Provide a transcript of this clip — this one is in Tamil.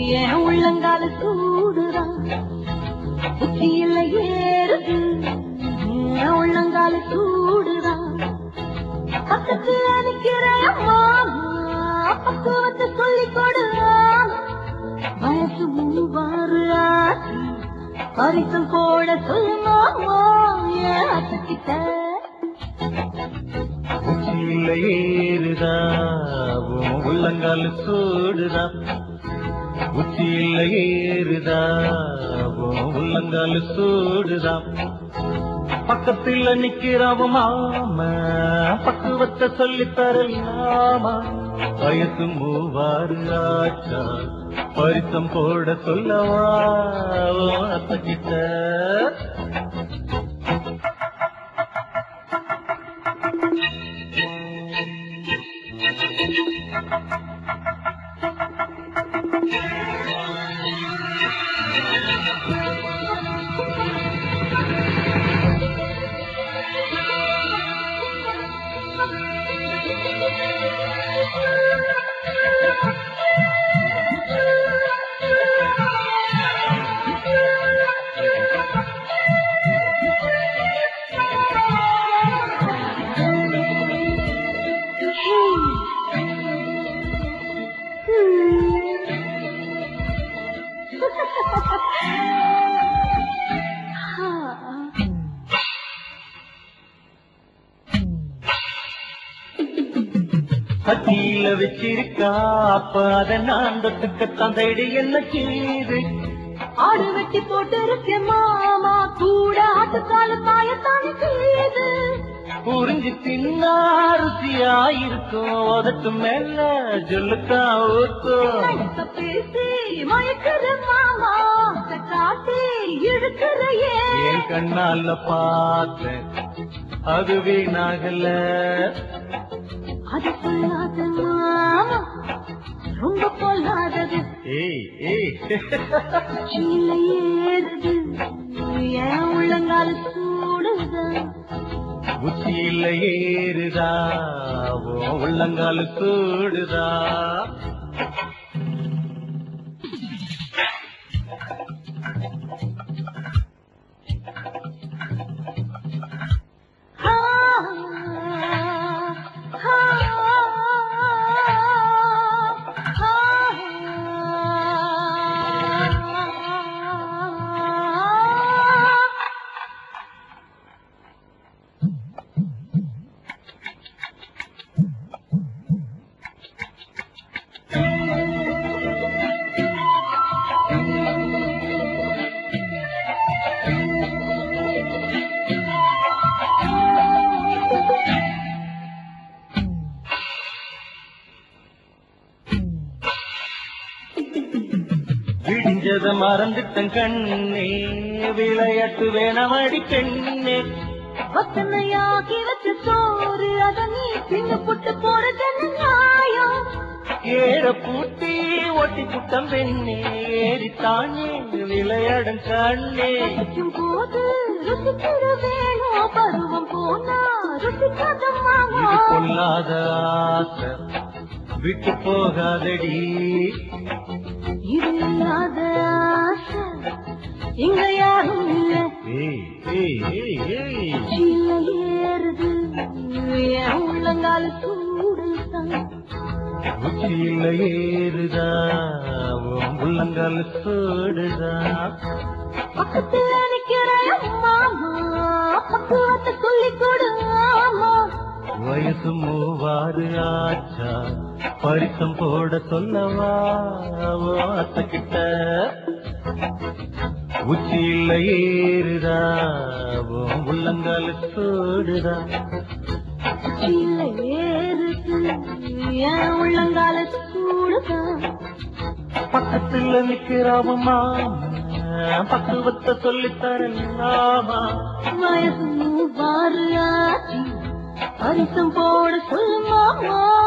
என் உள்ளங்கால சூடுதான் உச்சியில ஏறுது என் உள்ளங்கால சூடுதான் பக்கத்துல நிக்கிறேன் மாமா பக்குவத்தை சொல்லிக் கொடு வயசு மூவாறு ஆச்சு பரிசம் போட சொல்லுமா என் அத்தக்கிட்ட உச்சியில ஏறுதா உன் உள்ளங்கால் சூடுதா உச்சியில ஏறுதா உன் உள்ளங்கால் சூடுதா பக்கத்துல நிக்கிறவ மாம பக்குவத்தை சொல்லித் தரலாமா வயசு மூவாறு ஆச்சா பரிசம் போட சொல்லவா உன் அத்தகிட்ட பட்டியில வச்சிருக்கா அப்ப அத நான் தொட்டுக்கத்தான் தேடி என்ன செய்து ஆடு வெட்டி போட்டு இருக்க மாமா கூட ஆட்டுக்கால தாயத்தானே செய்யுது புரிஞ்சு தின்னா ருசியா இருக்கும் உதட்டு மேல ஜொல்லுக்கா ஊத்தும் கணக்க பேசி மயக்குற மாமா ஆசை காட்டி இழுக்கிறையே என் கண்ணால பார்த்தேன் அது வீணாகல அது சொல்லாத மாமா ரொம்ப பொல்லாதது ஏய் ஏய் கீழே ஏறுது என் உள்ளங்கால சூடுதான் உச்சியில ஏறுதா உன் உள்ளங்கால் சூடுதா ஆ, ஆ, ஆ. விடிஞ்சத மறந்துட்டேன் கண்ணே விளையாட்டு வேணாமடி பெண்ணே வசனையாகி வச்ச சோறு அத நீ தின்னு புட்டு போறது நியாயம் ஏற பூட்டி ஒட்டி புட்டம் பெண்ணே ஏறித்தானே விளையாடும் கண்ணே ரசிக்கும் போது ருசிக்கிற வேணும் பருவம் போனா ருசிக்காத மாமா இது கொள்ளாத ஆசை விட்டு போகாதடி இது இல்லாத ஆசை இங்க யாரும் இல்ல ஏய் ஏய் ஏய் ஏய் கீழ ஏறுது என் உள்ளங்கால சூடுதான் உச்சியில ஏறுதா உன் உள்ளங்கால் சூடுதா பக்கத்துல நிக்கிறேன் மாமா பக்குவத்தை சொல்லிக் கொடு ஆமா வயசு மூவாறு ஆச்சா பரிசம் போட சொல்லவா அத்த கிட்ட உச்சியில ஏறுதா உன் உள்ளங்கால் சூடுதா கீழ ஏறுது என் உள்ளங்கால சூடுதான் பக்கத்துல நிக்கிறாவமா பக்குவத்தை சொல்லித் தரலாமா வயசு மூவாறு ஆச்சு பரிசம் போட சொல்லு மாமா